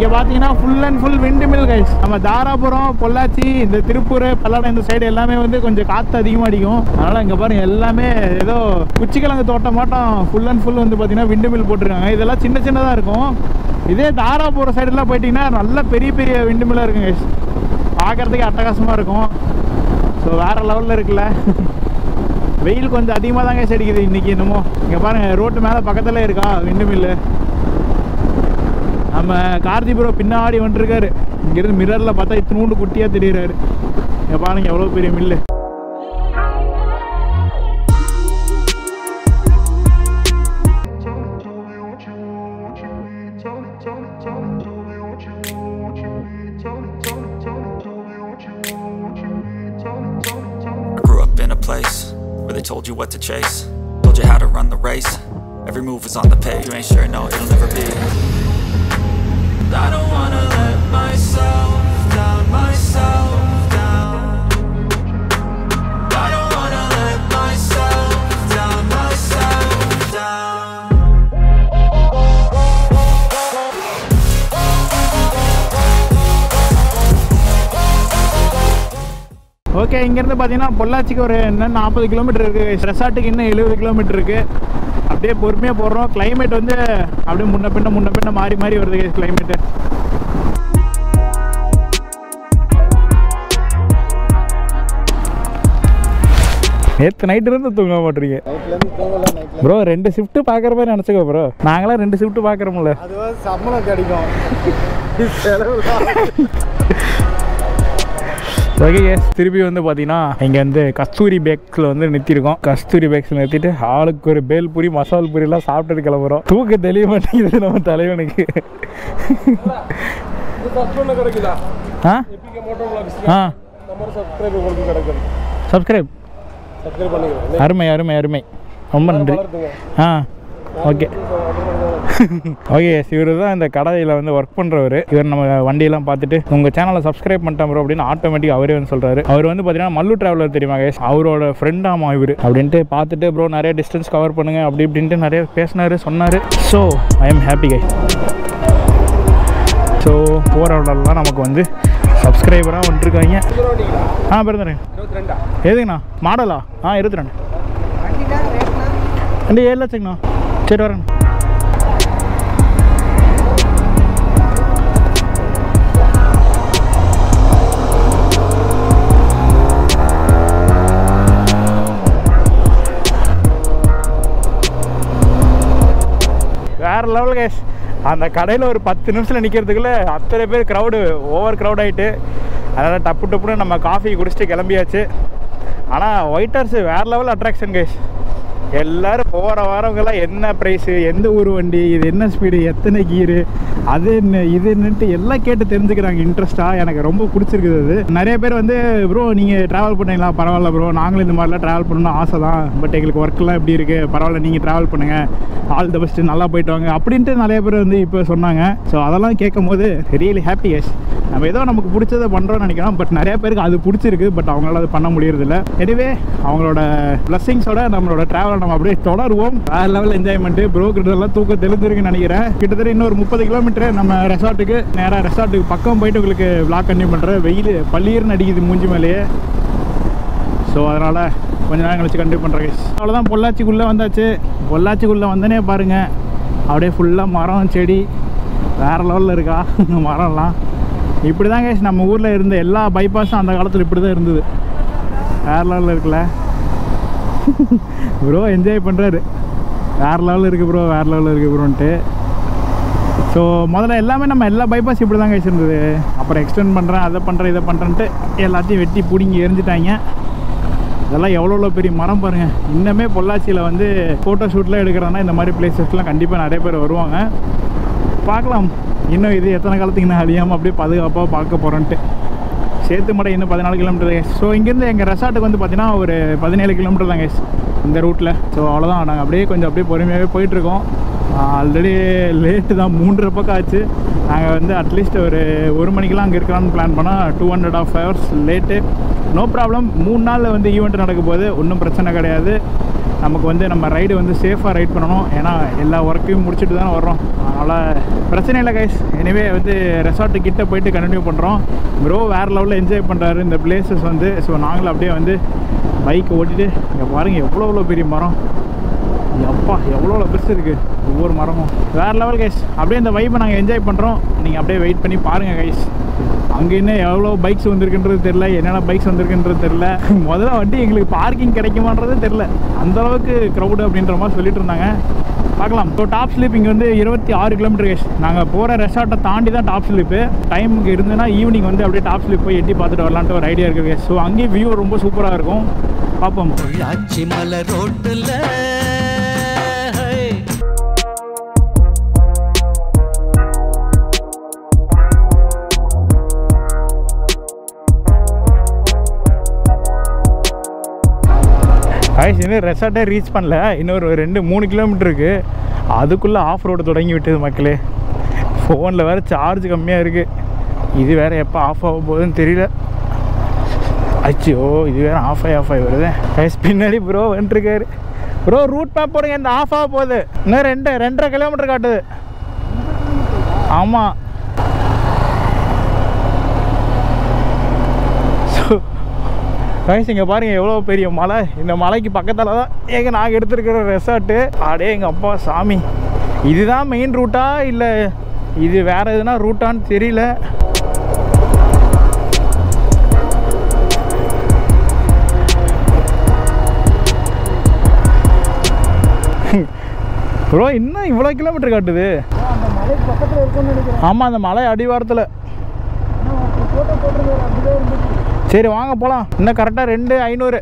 இங்கே பார்த்தீங்கன்னா full and full windmill guys நம்ம தாராபுரம் பொள்ளாச்சி இந்த திருப்பூர் பல்லடம் இந்த சைடு எல்லாமே வந்து கொஞ்சம் காற்று அதிகமாக அடிக்கும் அதனால் இங்கே பாருங்க எல்லாமே ஏதோ குச்சிக்கிழங்கு தோட்டம் மாட்டம் ஃபுல் அண்ட் ஃபுல் வந்து பார்த்தீங்கன்னா விண்டு மில் போட்டிருக்காங்க இதெல்லாம் சின்ன சின்னதாக இருக்கும் இதே தாராபுரம் சைடெல்லாம் போயிட்டீங்கன்னா நல்ல பெரிய பெரிய விண்டு மில்லாக இருக்கும் கைஸ் பார்க்குறதுக்கு அட்டகாசமாக இருக்கும் ஸோ வேறு லெவலில் இருக்குல்ல வெயில் கொஞ்சம் அதிகமாக தாங்க அடிக்குது இன்னைக்கு என்னமோ இங்கே பாருங்க ரோட்டு மேலே பக்கத்தில் இருக்கா விண்டு மில்லு நம்ம கார்த்தி ப்ரோ பின்னாடி வந்துருக்காரு இங்கிருந்து மிரரில் பார்த்தா இத்தினூண்டு குட்டியாக தெரியுறாரு இங்கே பாருங்க எவ்வளோ பெரிய mill I grew up in a place where they told you what to chase, told you how to run the race. Every move was on the page. You ain't sure, no, it'll never be. I don't wanna let myself down, myself down. I don't wanna let myself down, myself down. Okay இங்கேருந்து பார்த்தீங்கன்னா பொள்ளாச்சிக்கு ஒரு இன்னும் நாற்பது kilometre இருக்குது ரெசார்ட்டுக்கு இன்னும் எழுபது kilometre இருக்குது அப்படியே பொறுமையாக போடுறோம் climate வந்து அப்படியே முன்ன பின்ன முன்ன பின்ன மாறி மாறி வருது கிளைமேட்டு நேற்று நைட்டு இருந்து தூங்க மாட்டீங்க நைட்லேருந்து தூங்கல நைட்டில் ப்ரோ ரெண்டு ஷிஃப்ட் பார்க்குற மாதிரி நினச்சிக்கோ ப்ரோ நாங்களாம் ரெண்டு ஷிஃப்ட் பார்க்குறோம்ல அது வந்து சம்பளம் கிடைக்கும் செலவு ஓகே எஸ் திருப்பி வந்து பார்த்தீங்கன்னா இங்கே வந்து கஸ்தூரி பேக்ஸில் வந்து நிறுத்திருக்கோம் கஸ்தூரி பேக்ஸில் நிறுத்திட்டு ஆளுக்கு ஒரு பேல் பூரி மசால் பூரிலாம் சாப்பிட்டுட்டு கிளம்புறோம் தூக்க தெளிய மாட்டேங்குது நம்ம தலைவனுக்கு சப்ஸ்கிரைப் கிடைக்குதா ஆ எப்பிக்க மோட்டோ பிளாக்ஸ் ஆ நம்பர் சப்ஸ்கிரைப் உங்களுக்கு கிடைக்கும் சப்ஸ்கிரைப் சப்ஸ்கிரைப் பண்ணிக்கிறேன் அருமை அருமை அருமை ரொம்ப நன்றி வளர்த்துங்க ஆ ஓகே ஓகே இவர் தான் இந்த கடையில் வந்து ஒர்க் பண்ணுறவர் இவர் நம்ம வண்டியெல்லாம் பார்த்துட்டு உங்கள் சேனலை சப்ஸ்கிரைப் பண்ணிட்டேன் ப்ரோ அப்படின்னு ஆட்டோமேட்டிக் அவரே வந்து சொல்கிறாரு அவர் வந்து பார்த்தீங்கன்னா மல்லு டிராவலர் தெரியுமா guys அவரோட ஃப்ரெண்டாமா இவர் அப்படின்ட்டு பார்த்துட்டு ப்ரோ நிறைய டிஸ்டன்ஸ் கவர் பண்ணுங்க அப்படி இப்படின்ட்டு நிறைய பேசினாரு சொன்னார் so I'm happy guy so போகிற இடம்லாம் நமக்கு வந்து சப்ஸ்கிரைபராக வந்துருக்காங்க ஆ பிறந்தரேன் இருபத்தி ரெண்டா எதுங்கண்ணா மாடலா ஆ இருபத்தி ரெண்டு ரெண்டு ஏழு லட்சங்கண்ணா சரி வரேன் வேற லெவல் கேஸ் அந்த கடையில் ஒரு பத்து நிமிஷத்தில் நிற்கிறதுக்குள்ள அத்தனை பேர் க்ரௌடு ஓவர் க்ரௌட் ஆகிட்டு அதனால் டப்பு டப்புன்னு நம்ம காஃபி குடிச்சிட்டு கிளம்பியாச்சு ஆனால் ஒயிட்டர்ஸ் வேறு லெவல் அட்ராக்ஷன் கேஸ் எல்லாரும் போகிற வாரவங்கெல்லாம் என்ன ப்ரைஸு எந்த ஊர் வண்டி இது என்ன ஸ்பீடு எத்தனை கீரு அது என்ன இது என்னன்ட்டு எல்லாம் கேட்டு தெரிஞ்சுக்கிறாங்க இன்ட்ரெஸ்ட்டாக எனக்கு ரொம்ப பிடிச்சிருக்குது அது நிறைய பேர் வந்து ப்ரோ நீங்கள் ட்ராவல் பண்ணீங்களா பரவாயில்ல ப்ரோ நாங்களும் இந்த மாதிரிலாம் ட்ராவல் பண்ணணும்னு ஆசை தான் பட் எங்களுக்கு ஒர்க்கெலாம் எப்படி இருக்குது பரவாயில்ல நீங்கள் ட்ராவல் பண்ணுங்கள் ஆல் த பெஸ்ட்டு நல்லா போயிட்டு வாங்க அப்படின்ட்டு நிறைய பேர் வந்து இப்போ சொன்னாங்க ஸோ அதெல்லாம் கேட்கும் போது ரியலி ஹாப்பி எஸ் நம்ம ஏதோ நமக்கு பிடிச்சதை பண்ணுறோம்னு நினைக்கிறோம் பட் நிறைய பேருக்கு அது பிடிச்சிருக்கு பட் அவங்களால அது பண்ண முடியறதில்ல எனிவே அவங்களோட பிளஸ்ஸிங்ஸோட நம்மளோட ட்ராவலை நம்ம அப்படியே தொடருவோம் வேற லெவல் என்ஜாய்மெண்ட்டு ப்ரோக்கிட்டெல்லாம் தூக்க தெளிஞ்சிருக்குன்னு நினைக்கிறேன் கிட்டத்தட்ட இன்னொரு முப்பது கிலோமீட்டர் நம்ம ரெசார்ட்டுக்கு நேராக ரெசார்ட்டுக்கு பக்கம் போயிட்டு உங்களுக்கு vlog கண்டினியூ பண்ணுறேன் வெயில் பள்ளீர்னு அடிக்குது மூஞ்சி மேலேயே ஸோ அதனால் கொஞ்ச நேரம் கழிச்சு கண்டினியூ பண்ணுறேன் அவ்வளோதான் பொள்ளாச்சிக்குள்ளே வந்தாச்சு பொள்ளாச்சிக்குள்ளே வந்தனே பாருங்கள் அப்படியே ஃபுல்லாக மரம் செடி வேறு லெவலில் இருக்கா மரம்லாம் இப்படி தான் கேஸ் நம்ம ஊரில் இருந்த எல்லா பைபாஸும் அந்த காலத்தில் இப்படி தான் இருந்தது வேறு லெவலில் இருக்குல்ல ப்ரோ என்ஜாய் பண்ணுறாரு வேறு லெவலில் இருக்குது ப்ரோ வேறு லெவலில் இருக்குது ப்ரோன்ட்டு ஸோ முதல்ல எல்லாமே நம்ம எல்லா பைபாஸ் இப்படி தான் இருந்தது அப்புறம் எக்ஸ்டெண்ட் பண்ணுறேன் அதை பண்ணுறேன் இதை பண்ணுறேன்ட்டு எல்லாத்தையும் வெட்டி பிடிங்கி எரிஞ்சிட்டாங்க இதெல்லாம் எவ்வளோ எவ்வளோ பெரிய மரம் பாருங்கள் இன்னுமே பொள்ளாச்சியில் வந்து ஃபோட்டோ ஷூட்லாம் எடுக்கிறதுனா இந்த மாதிரி பிளேசஸ்லாம் கண்டிப்பாக நிறைய பேர் வருவாங்க பார்க்கலாம் இன்னும் இது எத்தனை காலத்துக்கு இன்னும் அழியாமல் அப்படியே பாதுகாப்பாக பார்க்க போகிறோன்ட்டு சேத்துமடை இன்னும் பதினாலு கிலோமீட்டர் ஸோ இங்கேருந்து எங்கள் ரெசார்ட்டுக்கு வந்து பார்த்தீங்கன்னா ஒரு பதினேழு கிலோமீட்டர் தாங்க இந்த ரூட்டில் ஸோ அவ்வளோதான் நாங்கள் அப்படியே கொஞ்சம் அப்படியே பொறுமையாகவே போயிட்டுருக்கோம் ஆல்ரெடி லேட்டு தான் மூன்றரை பக்கம் ஆச்சு நாங்கள் வந்து அட்லீஸ்ட் ஒரு ஒரு மணிக்கெலாம் அங்கே இருக்கலாம்னு பிளான் பண்ணால் two hundred half hours late no problem மூணு நாளில் வந்து ஈவெண்ட் நடக்க போகுது ஒன்றும் பிரச்சனை கிடையாது நமக்கு வந்து நம்ம ரைடு வந்து சேஃபாக ரைட் பண்ணணும் ஏன்னா எல்லா ஒர்க்கையும் முடிச்சுட்டு தானே வர்றோம் அதனால் பிரச்சனை இல்லை கைஸ் எனிவே வந்து ரெசார்ட்டு கிட்ட போயிட்டு கண்டினியூ பண்ணுறோம் ப்ரோ வேறு லெவலில் என்ஜாய் பண்ணுறாரு இந்த பிளேசஸ் வந்து ஸோ நாங்களும் அப்படியே வந்து பைக்கை ஓட்டிட்டு இங்கே பாருங்கள் எவ்வளோ எவ்வளோ பெரிய மரம் அப்பா எவ்வளோ பெருசு இருக்குது ஒவ்வொரு மரமும் வேறு லெவல் கைஸ் அப்படியே இந்த வைப்பை நாங்கள் என்ஜாய் பண்ணுறோம் நீங்கள் அப்படியே வெயிட் பண்ணி பாருங்கள் கைஸ் அங்கே இன்னும் எவ்வளோ பைக்ஸ் வந்திருக்குன்றது தெரில என்னென்ன பைக்ஸ் வந்திருக்குன்றது தெரில முதல்ல வண்டி எங்களுக்கு பார்க்கிங் கிடைக்குமான்றது தெரில அந்த அளவுக்கு க்ரௌடு அப்படின்ற மாதிரி சொல்லிட்டு இருந்தாங்க பார்க்கலாம் ஸோ டாப் ஸ்லிப் இங்கே வந்து இருபத்தி ஆறு கிலோமீட்டர் கைஸ் நாங்கள் போகிற ரெசார்ட்டை தாண்டி தான் டாப் ஸ்லிப்பு டைமுக்கு இருந்துன்னா ஈவினிங் வந்து அப்படியே டாப் ஸ்லிப் போய் எட்டி பார்த்துட்டு வரலான்ட்டு ஒரு ஐடியா இருக்குது கைஸ் ஸோ அங்கேயும் வியூ ரொம்ப சூப்பராக இருக்கும் பார்ப்போம் பொள்ளாச்சி மலை ரோட்டுல ஆயிடுச்சு இன்னும் ரெசார்ட்டே ரீச் பண்ணல இன்னொரு ரெண்டு மூணு கிலோமீட்டர் இருக்குது அதுக்குள்ளே ஆஃப் ரோடு தொடங்கி விட்டது மக்களே ஃபோனில் வேறு சார்ஜ் கம்மியாக இருக்குது இது வேறு எப்போ ஆஃப் ஆக போகுதுன்னு தெரியல அச்சோ இது வேறு ஆஃப் ஆகி ஆஃப் ஆகி வருது கைஸ் பின்னாடி ப்ரோ வந்துருக்காரு ப்ரோ ரூட் மேப் போடுங்க இந்த ஆஃப் ஆக போகுது இன்னும் ரெண்டு ரெண்டரை கிலோமீட்டர் காட்டுது ஆமாம் கைஸ் இங்கே பாருங்கள் எவ்வளோ பெரிய மலை இந்த மலைக்கு பக்கத்தில் தான் ஏங்க நாங்கள் எடுத்துருக்கிற ரெசார்ட்டு அடே எங்கள் அப்பா சாமி இதுதான் மெயின் ரூட்டா இல்லை இது வேறு எதுனா ரூட்டான்னு தெரியல ப்ரோ இன்னும் இவ்வளோ கிலோமீட்டர் காட்டுது ஆமாம் அந்த மலை அடிவாரத்தில் சரி வாங்க போகலாம் இன்னும் கரெக்டாக ரெண்டு ஐநூறு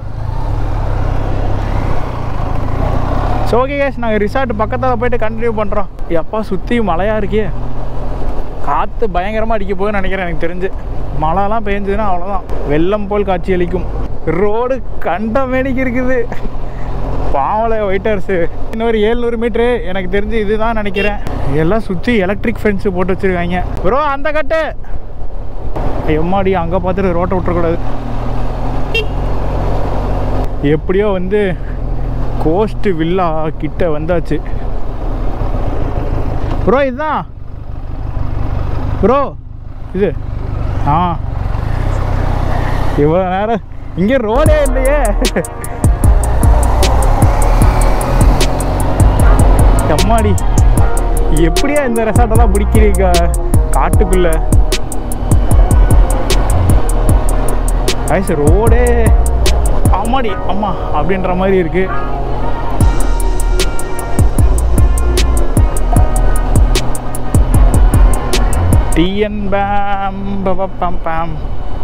ஸோ ஓகே கேஸ் நாங்கள் ரிசார்ட் பக்கத்தில் போயிட்டு கண்டினியூ பண்ணுறோம் எப்பா சுற்றி மழையாக இருக்கே காற்று பயங்கரமாக அடிக்க போகுதுன்னு நினைக்கிறேன் எனக்கு தெரிஞ்சு மழைலாம் பெஞ்சதுன்னா அவ்வளோதான் வெள்ளம் போல் காட்சி அளிக்கும் ரோடு கண்ட மேனிக்கு இருக்குது பாவலை ஒயிட்டர்ஸு இன்னொரு ஏழ்நூறு மீட்ரு எனக்கு தெரிஞ்சு இதுதான் நினைக்கிறேன் எல்லாம் சுற்றி எலக்ட்ரிக் ஃபென்ஸு போட்டு வச்சுருக்காங்க ப்ரோ அந்த கட்டு எம்மாடி அங்கே பார்த்துட்டு ரோட்டை விட்டுறக்கூடாது எப்படியோ வந்து கோஸ்ட் வில்லா கிட்ட வந்தாச்சு ப்ரோ இதுதான் ப்ரோ இது ஆ இவ்வளோ நேரம் இங்கே ரோடே இல்லையே எம்மாடி எப்படியா இந்த ரெசார்ட்டெல்லாம் பிடிக்கிறீங்க காட்டுக்குள்ள ஐஸ் ரோடே ஆமாடி அம்மா அப்படின்ற மாதிரி இருக்கு டிஎன் பேம் பம் பேம்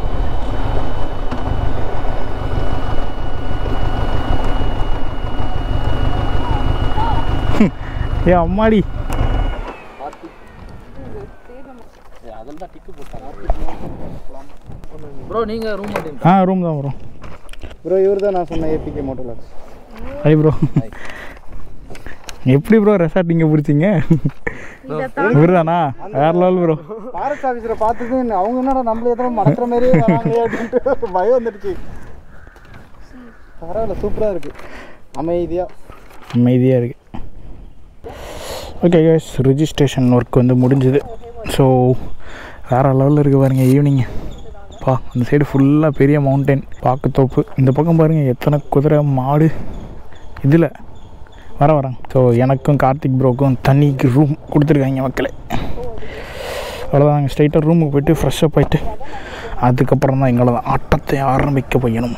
ஏ அம்மாடி அதில் தான் டிக்கு போட்டாங்க ப்ரோ நீங்கள் ரூம் மாட்டீங்க ஆ ரூம் தான் வரும் ப்ரோ இவர் தான் நான் சொன்னேன் APK motor logs hi bro எப்படி ப்ரோ ரெசார்ட் இங்கே பிடிச்சிங்க இவர் தானா வேற லெவல் ப்ரோ ஃபாரஸ்ட் ஆஃபீஸரை பார்த்தது அவங்க என்னடா நம்மள எதோ மறக்கிற மாதிரியே வராங்களே அப்படின்ட்டு பயம் வந்துடுச்சு பரவாயில்ல சூப்பராக இருக்குது அமைதியாக அமைதியாக இருக்குது ஓகே கேஸ் ரிஜிஸ்ட்ரேஷன் ஒர்க் வந்து முடிஞ்சுது ஸோ வேறு லெவலில் இருக்குது பாருங்க ஈவினிங் பா அந்த சைடு ஃபுல்லாக பெரிய மவுண்டைன் பாக்குத்தோப்பு இந்த பக்கம் பாருங்கள் எத்தனை குதிரை மாடு இதில் வர வரேன் ஸோ எனக்கும் கார்த்திக் ப்ரோக்கும் தண்ணிக்கு ரூம் கொடுத்துருக்காங்க மக்களே அவ்வளோதான் நாங்கள் ஸ்ட்ரைட்டாக ரூமுக்கு போயிட்டு ஃப்ரெஷ்ஷப் ஆகிட்டு அதுக்கப்புறம் தான் எங்களோட ஆட்டத்தை ஆரம்பிக்க போயணும்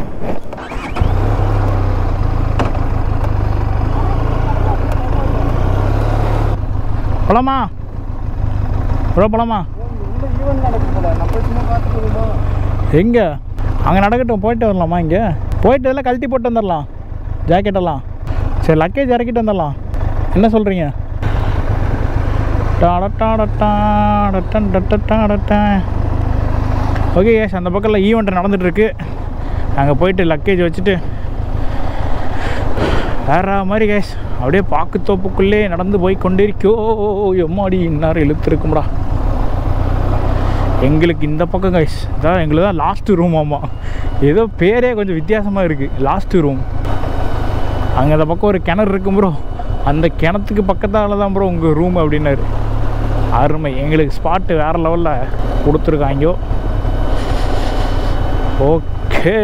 போலாமா ப்ரோ போலாமா ஈவெண்ட் நடக்கு போல நம்ம சும்மா பார்த்துட்டு வருமா எங்கே அங்கே நடக்கட்டும் போயிட்டு வரலாமா இங்கே போயிட்டு எல்லாம் கழட்டி போட்டு வந்துடலாம் ஜாக்கெட்டெல்லாம் சரி லக்கேஜ் இறக்கிட்டு வந்துடலாம் என்ன சொல்கிறீங்க ஓகே ஏஸ் அந்த பக்கத்தில் ஈவெண்ட் நடந்துகிட்ருக்கு அங்கே போயிட்டு லக்கேஜ் வச்சுட்டு வேற மாதிரி கேஸ் அப்படியே பாக்குத்தோப்புக்குள்ளே நடந்து போய் கொண்டிருக்கோ எம்மாடி இந்நேரம் இழுத்துருக்கும்டா எங்களுக்கு இந்த பக்கம் கைஸ் இதான் எங்களுக்கு தான் லாஸ்ட்டு ரூம் ஆமாம் ஏதோ பேரே கொஞ்சம் வித்தியாசமாக இருக்குது லாஸ்ட்டு ரூம் அங்கே அந்த பக்கம் ஒரு கிணறு இருக்கும் ப்ரோ அந்த கிணத்துக்கு பக்கத்தால் தான் ப்ரோ உங்கள் ரூம் அப்படின்னாரு அருமை எங்களுக்கு ஸ்பாட்டு வேறு லெவலில் கொடுத்துருக்காங்க okay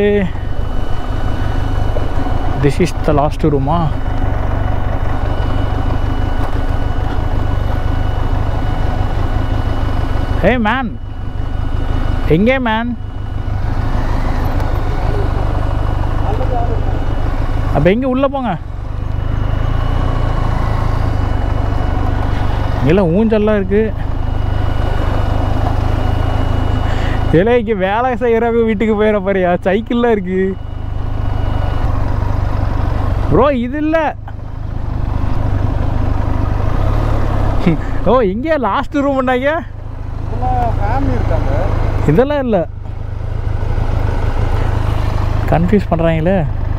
this is the last ரூமா ஹே மேன் எங்கே மேன் அப்போ எங்கே உள்ளே போங்க இங்கெல்லாம் ஊஞ்சல்லாம் இருக்குது இலைக்கு வேலை செய்கிறவங்க வீட்டுக்கு போயிட பாரியா சைக்கிள்லாம் இருக்கு ப்ரோ இது இல்லை ஓ இங்கே லாஸ்ட் ரூம் பண்ணாங்க இதெல்லாம் ஃபேமிலி இருக்காங்க இதெல்லாம் இல்லை கன்ஃபியூஸ் பண்ணுறாங்களே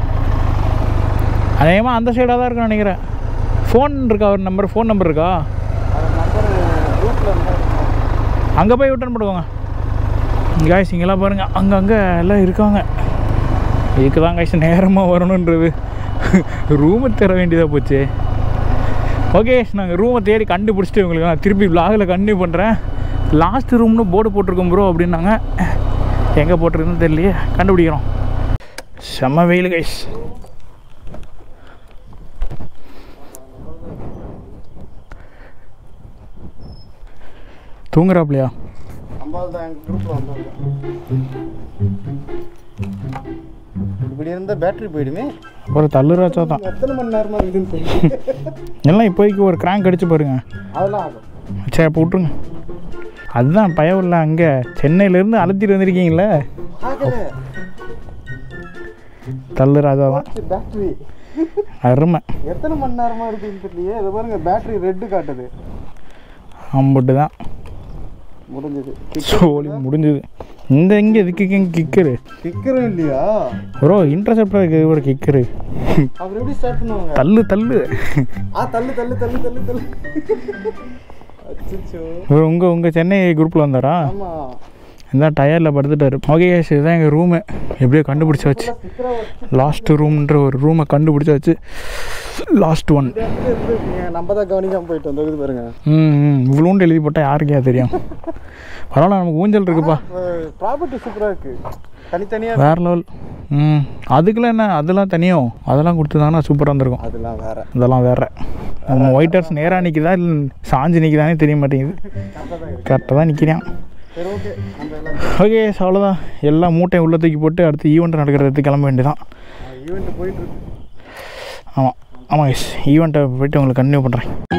அதேமாக அந்த சைடாக தான் இருக்குன்னு நினைக்கிறேன் ஃபோன் இருக்கா ஒரு நம்பர் ஃபோன் நம்பர் இருக்கா அது நம்பர் குரூப்பில் இருந்தால் அங்கே போய் விட்டுன்னு போடுவாங்க காய்ஸ் இங்கெல்லாம் பாருங்கள் அங்கங்கே எல்லாம் இருக்காங்க இதுக்கு தான் காய்ஸ் நேரமாக வரணுன்றது ரூமை தர வேண்டியதாக போச்சு ஓகே நாங்கள் ரூமை தேடி கண்டுபிடிச்சிட்டு உங்களுக்கு நான் திருப்பி vlogல கண்டினியூ பண்ணுறேன் லாஸ்ட் ரூம்னு போர்டு போட்டிருக்கோம் ப்ரோ அப்படின்னாங்க எங்கே போட்டிருக்குன்னு தெரியலையே கண்டுபிடிக்கிறோம் செம்ம வெயில் கைஸ் தூங்குறாப்லையா ஐம்பது தான் எங்கள் குரூப்பில் வந்தாங்க இப்படி இருந்தால் பேட்டரி போயிடுமே அப்புறம் தள்ளுராச்சா தான் எத்தனை மணி நேரமா இருக்குன்னு தெரியும் எல்லாம் இப்போதைக்கு ஒரு கிராங்க் அடிச்சு பாருங்க அதெல்லாம் ஆகும் சரி அப்போ விட்ருங்க அதுதான் பயம் இல்லை அங்கே சென்னையிலேருந்து அழுத்திட்டு வந்திருக்கீங்களே ஆகல தள்ளு ராஜா தான் பேட்டரி அருமை எத்தனை மணி நேரமா இருக்குன்னு தெரியலையே இதை பாருங்க பேட்டரி ரெட்டு காட்டுது அம்புட்டு தான் முடிஞ்சது சோலி முடிஞ்சுது இந்த இங்கே இதுக்கு கிக்கரு கிக்கரும் இல்லையா ப்ரோ இன்டர்செப்டர் இருக்குது ஒரு கிக்கரு அப்புறம் எப்படி ஸ்டார்ட் பண்ணுவாங்க தள்ளு தள்ளு ஆ தள்ளு தள்ளு தள்ளு தள்ளு தள்ளு அச்சோ ப்ரோ உங்கள் உங்கள் சென்னை குரூப்பில் வந்தாரா ஆமா இந்த டயரில் படுத்துட்டாரு ஓகே இதுதான் எங்கள் ரூமு எப்படியோ கண்டுபிடிச்சாச்சு ஸ்டிக்கரா வச்சு லாஸ்ட் ரூம்ன்ற ஒரு ரூமை கண்டுபிடிச்சாச்சு லாஸ்ட் ஒன் இந்த இடத்துல இருந்து நீங்க நம்ம தான் கவனிக்காம போயிட்டு வந்தது பாருங்க ம் ம் இவ்வளோண்டு எழுதி போட்டால் யாருக்கே தெரியும் பரவாயில்ல நமக்கு ஊஞ்சல் இருக்குப்பா ப்ராப்பர்ட்டி சூப்பரா இருக்கு தனித்தனியா வேற லெவல் ம் அதுக்கெல்லாம் என்ன அதெல்லாம் தனியோ அதெல்லாம் கொடுத்துதானா சூப்பராக இருந்திருக்கும் அதெல்லாம் வேற இதெல்லாம் வேற நம்ம ஒயிட் ஹவுஸ் நேராக நிற்குதா இல்லை சாஞ்சு நிற்குதானே தெரிய மாட்டேங்குது கரெக்டாக தான் இருக்கு கரெக்டாக தான் நிற்கிறான் சரி ஓகே நம்ம எல்லாம் ஓகே அவ்வளோதான் எல்லா மூட்டையும் உள்ள தூக்கி போட்டு அடுத்து ஈவெண்ட் நடக்கிறதுக்கு கிளம்ப வேண்டியதான் ஈவெண்ட் போயிட்டு இருக்கு ஆமாம் ஆமாம் எஸ் ஈவெண்ட்டை போயிட்டு உங்களுக்கு கண்டினியூ பண்ணுறேன்